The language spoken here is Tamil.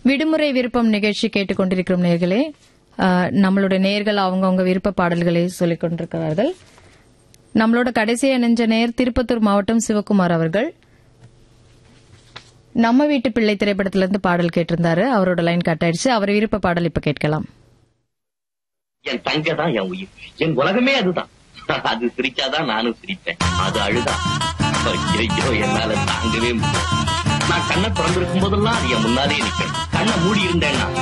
விடுமுறை விருப்பம் நிகழ்ச்சி கேட்டுக்கொண்டிருக்கிறோம் நேர்களே ஆஹ், நம்மளுடைய நேர்கள் அவங்கவுங்க விருப்ப பாடல்களை சொல்லிக் கொண்டிருக்கிறார்கள் நம்மளோட கடைசி இணைஞ்ச நேர் திருப்பத்தூர் மாவட்டம் சிவகுமார் அவர்கள் நம்ம வீட்டு பிள்ளை திரைப்படத்திலிருந்து பாடல் கேட்டிருந்தாரு அவரோட லைன் கட் ஆயிடுச்சு அவர் விருப்ப பாடல் இப்ப கேட்கலாம் என் தங்க தான் என் உயிர் என் உலகமே அதுதான் அது சிரிச்சாதான் நானும் சிரிப்பேன் அது அழுதா ஐயோ என்னால தாங்கவே முடியல நான் கண்ணை திறந்திருக்கும் போதெல்லாம் அது என் முன்னாலே நிக்கணும் கண்ணை மூடி இருந்தேன்னா